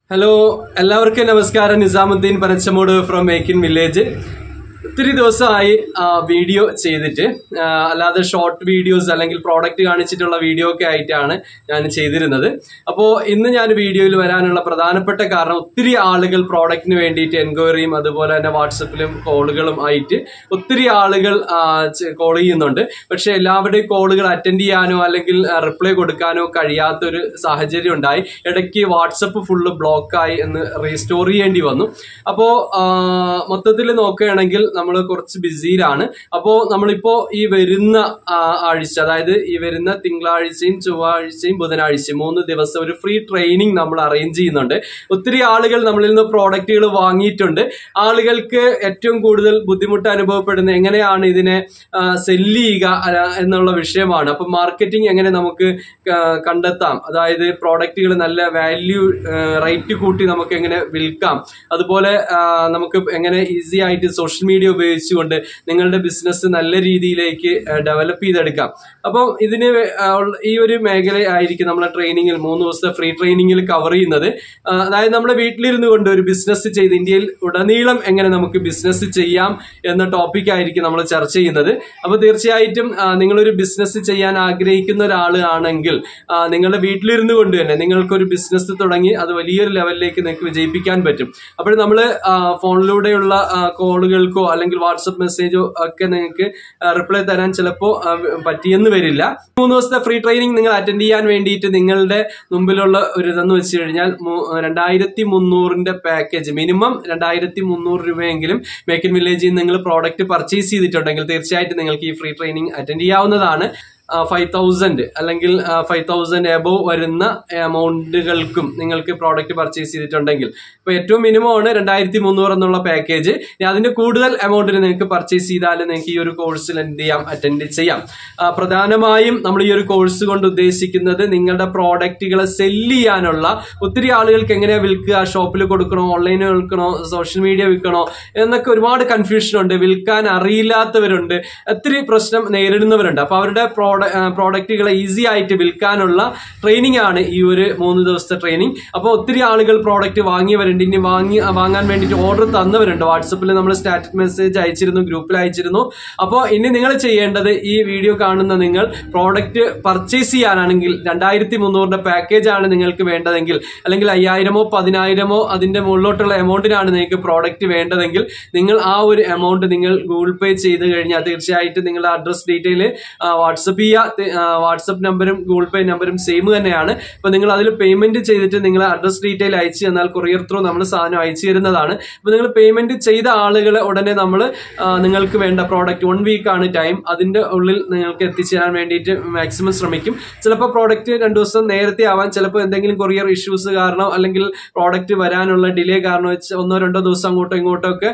hello എല്ലാവർക്കും നമസ്കാരം Nizamuddin Panachamoodu from make in village ഒത്തിരി ദിവസമായി ആ, വീഡിയോ ചെയ്തിട്ട് ആ, അല്ലാതെ ഷോർട്ട് വീഡിയോസ് അല്ലെങ്കിൽ പ്രോഡക്റ്റ് കാണിച്ചിട്ടുള്ള വീഡിയോ ഒക്കെ ആയിട്ടാണ് ഞാൻ ചെയ്തിരുന്നത് അപ്പോൾ ഇന്ന് ഞാൻ വീഡിയോയിൽ വരാനുള്ള പ്രധാനപ്പെട്ട കാരണം ഒത്തിരി ആളുകൾ പ്രോഡക്റ്റിന് വേണ്ടിയിട്ട് എൻക്വയറിയും അതുപോലെ തന്നെ വാട്സപ്പിലും കോളുകളും ആയിട്ട് ഒത്തിരി ആളുകൾ കോൾ ചെയ്യുന്നുണ്ട് പക്ഷെ എല്ലാവരുടെയും കോളുകൾ അറ്റൻഡ് ചെയ്യാനോ അല്ലെങ്കിൽ റിപ്ലൈ കൊടുക്കാനോ കഴിയാത്തൊരു സാഹചര്യം ഉണ്ടായി ഇടയ്ക്ക് വാട്സപ്പ് ഫുള്ള് ബ്ലോക്കായി എന്ന് റീസ്റ്റോർ ചെയ്യേണ്ടി വന്നു അപ്പോൾ മൊത്തത്തിൽ നോക്കുകയാണെങ്കിൽ നമ്മൾ കുറച്ച് ബിസിയിലാണ് അപ്പോൾ നമ്മളിപ്പോൾ ഈ വരുന്ന ആ, ആഴ്ച അതായത് ഈ വരുന്ന തിങ്കളാഴ്ചയും ചൊവ്വാഴ്ചയും ബുധനാഴ്ചയും മൂന്ന് ദിവസം ഒരു ഫ്രീ ട്രെയിനിങ് നമ്മൾ അറേഞ്ച് ചെയ്യുന്നുണ്ട് ഒത്തിരി ആളുകൾ നമ്മളിൽ നിന്ന് പ്രോഡക്റ്റുകൾ വാങ്ങിയിട്ടുണ്ട് ആളുകൾക്ക് ഏറ്റവും കൂടുതൽ ബുദ്ധിമുട്ട് അനുഭവപ്പെടുന്ന എങ്ങനെയാണ് ഇതിനെ സെല്ല് ചെയ്യുക അല്ല, എന്നുള്ള വിഷയമാണ് അപ്പം മാർക്കറ്റിംഗ് എങ്ങനെ നമുക്ക് ക- കണ്ടെത്താം അതായത് പ്രോഡക്റ്റുകൾ നല്ല വാല്യൂ റേറ്റ് കൂട്ടി നമുക്ക് എങ്ങനെ വിൽക്കാം അതുപോലെ ആ, നമുക്ക് എങ്ങനെ ഈസി ആയിട്ട് സോഷ്യൽ മീഡിയ ഉപയോഗിച്ചുകൊണ്ട് നിങ്ങളുടെ ബിസിനസ് നല്ല രീതിയിലേക്ക് ഡെവലപ്പ് ചെയ്തെടുക്കാം അപ്പം ഇതിന് വേ- ആ, ഉള്ള- ഈ ഒരു മേഖല ആയിരിക്കും നമ്മളെ ട്രെയിനിങ്ങിൽ മൂന്ന് ദിവസത്തെ ഫ്രീ ട്രെയിനിങ്ങിൽ കവർ ചെയ്യുന്നത് ആ, അതായത് നമ്മുടെ വീട്ടിലിരുന്നു കൊണ്ട് ഒരു ബിസിനസ് ചെയ്ത് ഇന്ത്യയിൽ ഉടനീളം എങ്ങനെ നമുക്ക് ബിസിനസ് ചെയ്യാം എന്ന ടോപ്പിക് ആയിരിക്കും നമ്മൾ ചർച്ച ചെയ്യുന്നത് അപ്പോൾ തീർച്ചയായിട്ടും ആ, നിങ്ങളൊരു ബിസിനസ് ചെയ്യാൻ ആഗ്രഹിക്കുന്ന ഒരാൾ ആണെങ്കിൽ ആ, നിങ്ങളുടെ വീട്ടിലിരുന്നു കൊണ്ട് തന്നെ നിങ്ങൾക്കൊരു ബിസിനസ് തുടങ്ങി അത് വലിയൊരു ലെവലിലേക്ക് നിങ്ങൾക്ക് വിജയിപ്പിക്കാൻ പറ്റും അപ്പോൾ നമ്മൾ ഫോണിലൂടെയുള്ള കോളുകൾക്കോ അല്ലെങ്കിൽ വാട്സപ്പ് മെസ്സേജോ ഒക്കെ നിങ്ങൾക്ക് റിപ്ലൈ തരാൻ ചിലപ്പോൾ പറ്റിയെന്ന് വരില്ല മൂന്ന് ദിവസത്തെ ഫ്രീ ട്രെയിനിങ് നിങ്ങൾ അറ്റൻഡ് ചെയ്യാൻ വേണ്ടിയിട്ട് നിങ്ങളുടെ മുമ്പിലുള്ള ഒരു ഇതെന്ന് വെച്ച് കഴിഞ്ഞാൽ മൂ- രണ്ടായിരത്തി മുന്നൂറിന്റെ പാക്കേജ് മിനിമം രണ്ടായിരത്തി മുന്നൂറ് രൂപയെങ്കിലും മേക്ക് ഇൻ വില്ലേജിൽ നിങ്ങൾ പ്രോഡക്റ്റ് പർച്ചേസ് ചെയ്തിട്ടുണ്ടെങ്കിൽ തീർച്ചയായിട്ടും നിങ്ങൾക്ക് ഈ ഫ്രീ ട്രെയിനിങ് അറ്റൻഡ് ചെയ്യാവുന്നതാണ് ഫൈവ് തൗസൻഡ് അല്ലെങ്കിൽ ഫൈവ് തൗസൻഡ് എബോവ് വരുന്ന എമൗണ്ടുകൾക്കും നിങ്ങൾക്ക് പ്രോഡക്റ്റ് പർച്ചേസ് ചെയ്തിട്ടുണ്ടെങ്കിൽ ഇപ്പൊ ഏറ്റവും മിനിമം ആണ് രണ്ടായിരത്തി മുന്നൂറ് എന്നുള്ള പാക്കേജ് ഇനി അതിന്റെ കൂടുതൽ എമൗണ്ടിന് നിങ്ങൾക്ക് പർച്ചേസ് ചെയ്താൽ നിങ്ങൾക്ക് ഈ ഒരു കോഴ്സിൽ എന്ത് ചെയ്യാം അറ്റൻഡ് ചെയ്യാം ആ, പ്രധാനമായും നമ്മൾ ഈ ഒരു കോഴ്സ് കൊണ്ട് ഉദ്ദേശിക്കുന്നത് നിങ്ങളുടെ പ്രോഡക്റ്റുകളെ സെല്ല് ചെയ്യാനുള്ള ഒത്തിരി ആളുകൾക്ക് എങ്ങനെയാ വിൽക്കുക ഷോപ്പിൽ കൊടുക്കണോ ഓൺലൈനിൽ വിൽക്കണോ സോഷ്യൽ മീഡിയ വിൽക്കണോ എന്നൊക്കെ ഒരുപാട് കൺഫ്യൂഷൻ ഉണ്ട് വിൽക്കാൻ അറിയില്ലാത്തവരുണ്ട് ഒത്തിരി പ്രശ്നം നേരിടുന്നവരുണ്ട് അപ്പൊ അവരുടെ പ്രോഡക്റ്റുകളെ ഈസി ആയിട്ട് വിൽക്കാനുള്ള ട്രെയിനിങ് ആണ് ഈ ഒരു മൂന്ന് ദിവസത്തെ ട്രെയിനിങ് അപ്പോൾ ഒത്തിരി ആളുകൾ പ്രോഡക്റ്റ് വാങ്ങിയവരുണ്ട് ഇനി വാങ്ങി വാങ്ങാൻ വേണ്ടിയിട്ട് ഓർഡർ തന്നവരുണ്ട് വാട്സപ്പിൽ നമ്മൾ സ്റ്റാറ്റസ് മെസ്സേജ് അയച്ചിരുന്നു ഗ്രൂപ്പിൽ അയച്ചിരുന്നു അപ്പോൾ ഇനി നിങ്ങൾ ചെയ്യേണ്ടത് ഈ വീഡിയോ കാണുന്ന നിങ്ങൾ പ്രോഡക്റ്റ് പർച്ചേസ് ചെയ്യാനാണെങ്കിൽ രണ്ടായിരത്തി മുന്നൂറിന്റെ പാക്കേജ് ആണ് നിങ്ങൾക്ക് വേണ്ടതെങ്കിൽ അല്ലെങ്കിൽ അയ്യായിരമോ പതിനായിരമോ അതിന്റെ മുകളിലോട്ടുള്ള എമൗണ്ടിനാണ് നിങ്ങൾക്ക് പ്രോഡക്റ്റ് വേണ്ടതെങ്കിൽ നിങ്ങൾ ആ ഒരു എമൗണ്ട് നിങ്ങൾ ഗൂഗിൾ പേ ചെയ്ത് കഴിഞ്ഞാൽ തീർച്ചയായിട്ടും നിങ്ങളുടെ അഡ്രസ് ഡീറ്റെയിൽ വാട്സപ്പ് ചെയ്യുക വാട്സപ്പ് നമ്പറും ഗൂഗിൾ പേ നമ്പറും സെയിം തന്നെയാണ് അപ്പൊ നിങ്ങൾ അതിൽ പേയ്മെന്റ് ചെയ്തിട്ട് നിങ്ങൾ അഡ്രസ് ഡീറ്റെയിൽ അയച്ചു തന്നാൽ കൊറിയർ ത്രൂ നമ്മൾ സാധനം അയച്ചു തരുന്നതാണ് അപ്പൊ നിങ്ങൾ പേയ്മെന്റ് ചെയ്ത ആളുകളെ ഉടനെ നമ്മൾ നിങ്ങൾക്ക് വേണ്ട പ്രോഡക്റ്റ് വൺ വീക്ക് ആണ് ടൈം അതിന്റെ ഉള്ളിൽ നിങ്ങൾക്ക് എത്തിച്ചേരാൻ വേണ്ടിയിട്ട് മാക്സിമം ശ്രമിക്കും ചിലപ്പോൾ പ്രോഡക്റ്റ് രണ്ടു ദിവസം നേരത്തെ ആവാൻ ചിലപ്പോൾ എന്തെങ്കിലും കൊറിയർ ഇഷ്യൂസ് കാരണം അല്ലെങ്കിൽ പ്രോഡക്റ്റ് വരാനുള്ള ഡിലേ കാരണം വെച്ച് ഒന്നോ രണ്ടോ ദിവസം അങ്ങോട്ടോ ഇങ്ങോട്ടോ ഒക്കെ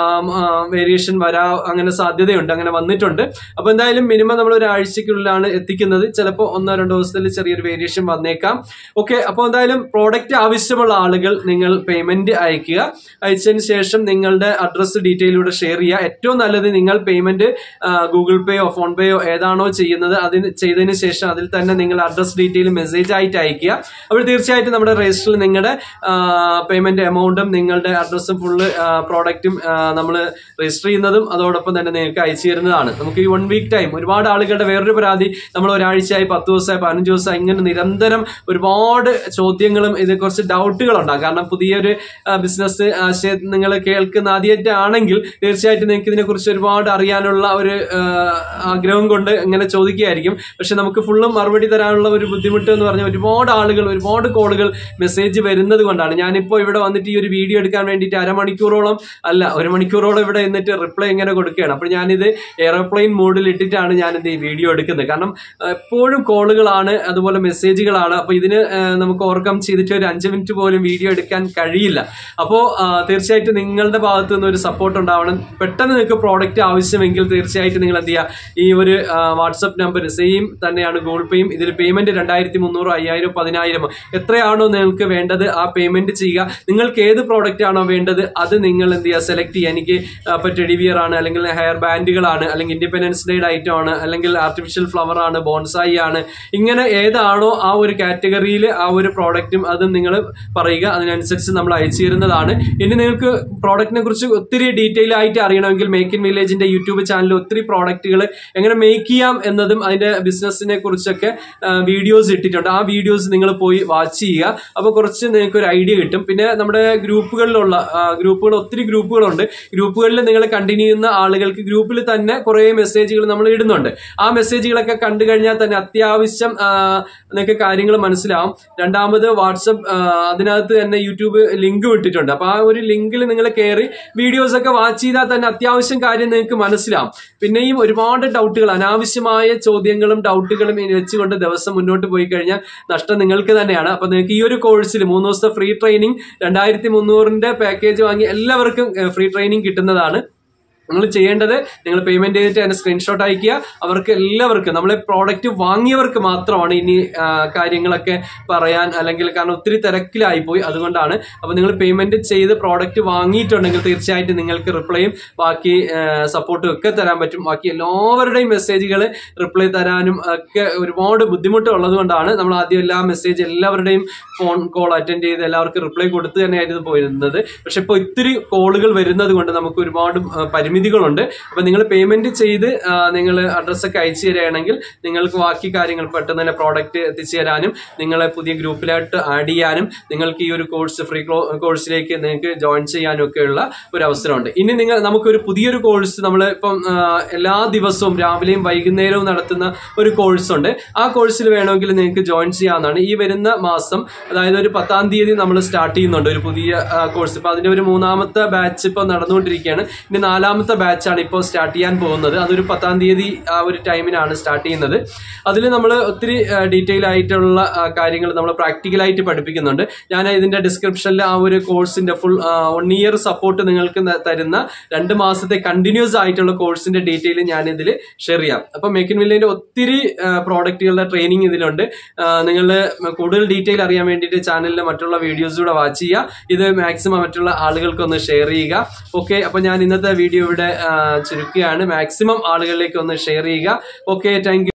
വേരിയേഷൻ വരാ അങ്ങനെ സാധ്യതയുണ്ട് അങ്ങനെ വന്നിട്ടുണ്ട് അപ്പൊ എന്തായാലും മിനിമം നമ്മൾ ഒരു ആഴ്ചക്കുള്ളിലാണ് എത്തിക്കുന്നത് ചിലപ്പോൾ ഒന്നോ രണ്ടോ ദിവസത്തിൽ ചെറിയൊരു വേരിയേഷൻ വന്നേക്കാം ഓക്കെ അപ്പോൾ എന്തായാലും പ്രോഡക്റ്റ് ആവശ്യമുള്ള ആളുകൾ നിങ്ങൾ പേയ്മെന്റ് അയക്കുക അയച്ചതിന് ശേഷം നിങ്ങളുടെ അഡ്രസ്സ് ഡീറ്റെയിലൂടെ ഷെയർ ചെയ്യുക ഏറ്റവും നല്ലത് നിങ്ങൾ പേയ്മെന്റ് ഗൂഗിൾ പേയോ ഫോൺ പേയോ ഏതാണോ ചെയ്യുന്നത് അതിന് ചെയ്തതിന് ശേഷം അതിൽ തന്നെ നിങ്ങൾ അഡ്രസ് ഡീറ്റെയിൽ മെസ്സേജ് ആയിട്ട് അയക്കുക അപ്പോൾ തീർച്ചയായിട്ടും നമ്മുടെ രജിസ്റ്ററിൽ നിങ്ങളുടെ പേയ്മെന്റ് എമൗണ്ടും നിങ്ങളുടെ അഡ്രസ്സും ഫുള്ള് പ്രോഡക്റ്റും നമ്മൾ രജിസ്റ്റർ ചെയ്യുന്നതും അതോടൊപ്പം തന്നെ നിങ്ങൾക്ക് അയച്ചു തരുന്നതാണ് നമുക്ക് ഈ വൺ വീക്ക് ടൈം ഒരുപാട് ആളുകളുടെ വേറൊരു പരാതി നമ്മൾ ഒരാഴ്ചയായി പത്ത് ദിവസമായി പതിനഞ്ച് ദിവസമായി ഇങ്ങനെ നിരന്തരം ഒരുപാട് ചോദ്യങ്ങളും ഇതിനെക്കുറിച്ച് ഡൗട്ടുകൾ ഉണ്ടാകും കാരണം പുതിയൊരു ബിസിനസ് നിങ്ങൾ കേൾക്കുന്ന ആദ്യമായിട്ടാണെങ്കിൽ തീർച്ചയായിട്ടും നിങ്ങൾക്ക് ഇതിനെക്കുറിച്ച് ഒരുപാട് അറിയാനുള്ള ഒരു ആ, ആഗ്രഹം കൊണ്ട് ഇങ്ങനെ ചോദിക്കുകയായിരിക്കും പക്ഷെ നമുക്ക് ഫുള്ളും മറുപടി തരാനുള്ള ഒരു ബുദ്ധിമുട്ട് എന്ന് പറഞ്ഞാൽ ഒരുപാട് ആളുകൾ ഒരുപാട് കോളുകൾ മെസ്സേജ് വരുന്നത് കൊണ്ടാണ് ഞാനിപ്പോൾ ഇവിടെ വന്നിട്ട് ഈ ഒരു വീഡിയോ എടുക്കാൻ വേണ്ടിയിട്ട് അരമണിക്കൂറോളം അല്ല ഒരു മണിക്കൂറോളം ഇവിടെ നിന്നിട്ട് റിപ്ലൈ ഇങ്ങനെ കൊടുക്കുകയാണ് അപ്പോൾ ഞാനിത് എയർപ്ലെയിൻ മോഡിൽ ഇട്ടിട്ടാണ് ഞാനിത് ഈ വീഡിയോ എടുക്കുന്നത് കാരണം ആ, എപ്പോഴും കോളുകളാണ് അതുപോലെ മെസ്സേജുകളാണ് അപ്പോൾ ഇതിന് ആ, നമുക്ക് ഓവർകം ചെയ്തിട്ട് ഒരു അഞ്ച് മിനിറ്റ് പോലും വീഡിയോ എടുക്കാൻ കഴിയില്ല അപ്പോൾ തീർച്ചയായിട്ടും നിങ്ങളുടെ ഭാഗത്ത് നിന്ന് ഒരു സപ്പോർട്ട് ഉണ്ടാവണം പെട്ടെന്ന് നിങ്ങൾക്ക് പ്രോഡക്റ്റ് ആവശ്യമെങ്കിൽ തീർച്ചയായിട്ടും നിങ്ങൾ എന്ത് ചെയ്യുക ഈ ഒരു വാട്സപ്പ് നമ്പർ സെയിം തന്നെയാണ് ഗൂഗിൾ പേയും ഇതിൽ പേയ്മെന്റ് രണ്ടായിരത്തി മുന്നൂറ് അയ്യായിരം പതിനായിരം എത്രയാണോ നിങ്ങൾക്ക് വേണ്ടത് ആ പേയ്മെന്റ് ചെയ്യുക നിങ്ങൾക്ക് ഏത് പ്രോഡക്റ്റ് ആണോ വേണ്ടത് അത് നിങ്ങൾ എന്ത് ചെയ്യുക സെലക്ട് ചെയ്യുക എനിക്ക് ഇപ്പോൾ ടെഡിവിയർ ആണ് അല്ലെങ്കിൽ ഹെയർ ബാൻഡുകളാണ് അല്ലെങ്കിൽ ഇൻഡിപെൻഡൻസ് ഡേയുടെ ഐറ്റം ആണ് അല്ലെങ്കിൽ ആർട്ടിഫിഷ്യൽ ആർട്ടിഫിഷ്യൽ ഫ്ലവർ ആണ് ബോൺസായി ആണ് ഇങ്ങനെ ഏതാണോ ആ ഒരു കാറ്റഗറിയിൽ ആ ഒരു പ്രോഡക്റ്റും അത് നിങ്ങൾ പറയുക അതിനനുസരിച്ച് നമ്മൾ അയച്ചു തരുന്നതാണ് ഇനി നിങ്ങൾക്ക് പ്രോഡക്റ്റിനെ കുറിച്ച് ഒത്തിരി ഡീറ്റെയിൽ ആയിട്ട് അറിയണമെങ്കിൽ മേക്ക് ഇൻ വില്ലേജിന്റെ യൂട്യൂബ് ചാനലിൽ ഒത്തിരി പ്രോഡക്റ്റുകൾ എങ്ങനെ മേക്ക് ചെയ്യാം എന്നതും അതിന്റെ ബിസിനസിനെ കുറിച്ചൊക്കെ വീഡിയോസ് ഇട്ടിട്ടുണ്ട് ആ വീഡിയോസ് നിങ്ങൾ പോയി വാച്ച് ചെയ്യുക അപ്പോൾ കുറച്ച് നിങ്ങൾക്ക് ഒരു ഐഡിയ കിട്ടും പിന്നെ നമ്മുടെ ഗ്രൂപ്പുകളിലുള്ള ഗ്രൂപ്പുകൾ ഒത്തിരി ഗ്രൂപ്പുകളുണ്ട് ഗ്രൂപ്പുകളിൽ നിങ്ങൾ കണ്ടിന്യൂ ചെയ്യുന്ന ആളുകൾക്ക് ഗ്രൂപ്പിൽ തന്നെ കുറേ മെസ്സേജുകൾ നമ്മൾ ഇടുന്നുണ്ട് ആ മെസ്സേജുകളൊക്കെ കണ്ടു കഴിഞ്ഞാൽ തന്നെ അത്യാവശ്യം ആ, നിങ്ങൾക്ക് കാര്യങ്ങൾ മനസ്സിലാവും രണ്ടാമത് വാട്സപ്പ് അതിനകത്ത് തന്നെ യൂട്യൂബ് ലിങ്ക് വിട്ടിട്ടുണ്ട് അപ്പൊ ആ ഒരു ലിങ്കിൽ നിങ്ങൾ കയറി വീഡിയോസ് ഒക്കെ വാച്ച് ചെയ്താൽ തന്നെ അത്യാവശ്യം കാര്യം നിങ്ങൾക്ക് മനസ്സിലാവും പിന്നെയും ഒരുപാട് ഡൗട്ടുകൾ അനാവശ്യമായ ചോദ്യങ്ങളും ഡൗട്ടുകളും ഇനി വെച്ചുകൊണ്ട് ദിവസം മുന്നോട്ട് പോയി കഴിഞ്ഞാൽ നഷ്ടം നിങ്ങൾക്ക് തന്നെയാണ് അപ്പൊ നിങ്ങൾക്ക് ഈ ഒരു കോഴ്സിൽ മൂന്ന് ദിവസത്തെ ഫ്രീ ട്രെയിനിങ് രണ്ടായിരത്തി മുന്നൂറിന്റെ പാക്കേജ് വാങ്ങി എല്ലാവർക്കും ഫ്രീ ട്രെയിനിങ് കിട്ടുന്നതാണ് നിങ്ങൾ ചെയ്യേണ്ടത് നിങ്ങൾ പേയ്മെന്റ് ചെയ്തിട്ട് അതിന്റെ സ്ക്രീൻഷോട്ട് അയക്കുക അവർക്ക് എല്ലാവർക്കും നമ്മളെ പ്രോഡക്റ്റ് വാങ്ങിയവർക്ക് മാത്രമാണ് ഇനി ആ, കാര്യങ്ങളൊക്കെ പറയാൻ അല്ലെങ്കിൽ കാരണം ഒത്തിരി തിരക്കിലായി പോയി അതുകൊണ്ടാണ് അപ്പോൾ നിങ്ങൾ പേയ്മെന്റ് ചെയ്ത് പ്രോഡക്റ്റ് വാങ്ങിയിട്ടുണ്ടെങ്കിൽ തീർച്ചയായിട്ടും നിങ്ങൾക്ക് റിപ്ലൈയും ബാക്കി സപ്പോർട്ടും ഒക്കെ തരാൻ പറ്റും ബാക്കി എല്ലാവരുടെയും മെസ്സേജുകൾ റിപ്ലൈ തരാനും ഒക്കെ ഒരുപാട് ബുദ്ധിമുട്ട് ഉള്ളത് കൊണ്ടാണ് നമ്മൾ ആദ്യം എല്ലാ മെസ്സേജ് എല്ലാവരുടെയും ഫോൺ കോൾ അറ്റൻഡ് ചെയ്ത് എല്ലാവർക്കും റിപ്ലൈ കൊടുത്ത് തന്നെയായിരുന്നു പോയിരുന്നത് പക്ഷെ ഇപ്പോൾ ഇത്തിരി കോളുകൾ വരുന്നത് കൊണ്ട് നമുക്ക് ഒരുപാട് ആ, പരിമിതികളുണ്ട് അപ്പം നിങ്ങൾ പേയ്മെന്റ് ചെയ്ത് നിങ്ങൾ അഡ്രസ്സൊക്കെ അയച്ചു തരികയാണെങ്കിൽ നിങ്ങൾക്ക് ബാക്കി കാര്യങ്ങൾ പെട്ടെന്ന് തന്നെ പ്രോഡക്റ്റ് എത്തിച്ചു തരാനും നിങ്ങളെ പുതിയ ഗ്രൂപ്പിലായിട്ട് ആഡ് ചെയ്യാനും നിങ്ങൾക്ക് ഈ ഒരു കോഴ്സ് ഫ്രീ കോഴ്സിലേക്ക് നിങ്ങൾക്ക് ജോയിൻ ചെയ്യാനും ഒക്കെയുള്ള ഒരു അവസരമുണ്ട് ഇനി നിങ്ങൾ നമുക്കൊരു പുതിയൊരു കോഴ്സ് നമ്മൾ ഇപ്പം ആ, എല്ലാ ദിവസവും രാവിലെയും വൈകുന്നേരവും നടത്തുന്ന ഒരു കോഴ്സ് ഉണ്ട് ആ കോഴ്സിൽ വേണമെങ്കിൽ നിങ്ങൾക്ക് ജോയിൻ ചെയ്യാവുന്നതാണ് ഈ വരുന്ന മാസം അതായത് ഒരു പത്താം തീയതി നമ്മൾ സ്റ്റാർട്ട് ചെയ്യുന്നുണ്ട് ഒരു പുതിയ കോഴ്സ് ഇപ്പൊ അതിന്റെ ഒരു മൂന്നാമത്തെ ബാച്ച് ഇപ്പൊ നടന്നുകൊണ്ടിരിക്കുകയാണ് ഇനി നാലാമത്തെ ബാച്ചാണ് ഇപ്പോൾ സ്റ്റാർട്ട് ചെയ്യാൻ പോകുന്നത് അതൊരു പത്താം തീയതി ആ ഒരു ടൈമിനാണ് സ്റ്റാർട്ട് ചെയ്യുന്നത് അതിൽ നമ്മൾ ഒത്തിരി ഡീറ്റെയിൽ ആയിട്ടുള്ള കാര്യങ്ങൾ നമ്മൾ പ്രാക്ടിക്കലായിട്ട് പഠിപ്പിക്കുന്നുണ്ട് ഞാൻ ഇതിന്റെ ഡിസ്ക്രിപ്ഷനിൽ ആ ഒരു കോഴ്സിന്റെ ഫുൾ വൺ ഇയർ സപ്പോർട്ട് നിങ്ങൾക്ക് ന- തരുന്ന രണ്ട് മാസത്തെ കണ്ടിന്യൂസ് ആയിട്ടുള്ള കോഴ്സിന്റെ ഡീറ്റെയിൽ ഞാൻ ഇതിൽ ഷെയർ ചെയ്യാം അപ്പൊ മേക്ക് ഇൻ വില്ലിന്റെ ഒത്തിരി പ്രോഡക്റ്റുകളുടെ ട്രെയിനിങ് ഇതിലുണ്ട് നിങ്ങൾ കൂടുതൽ ഡീറ്റെയിൽ അറിയാൻ വേണ്ടിയിട്ട് ചാനലിലെ മറ്റുള്ള വീഡിയോസ് കൂടെ വാച്ച് ചെയ്യുക ഇത് മാക്സിമം മറ്റുള്ള ആളുകൾക്കൊന്ന് ഷെയർ ചെയ്യുക ഓക്കെ അപ്പൊ ഞാൻ ഇന്നത്തെ വീഡിയോ ഇവിടെ ആ, ചുരുക്കുകയാണ് മാക്സിമം ആളുകളിലേക്ക് ഒന്ന് ഷെയർ ചെയ്യുക ഓക്കെ താങ്ക്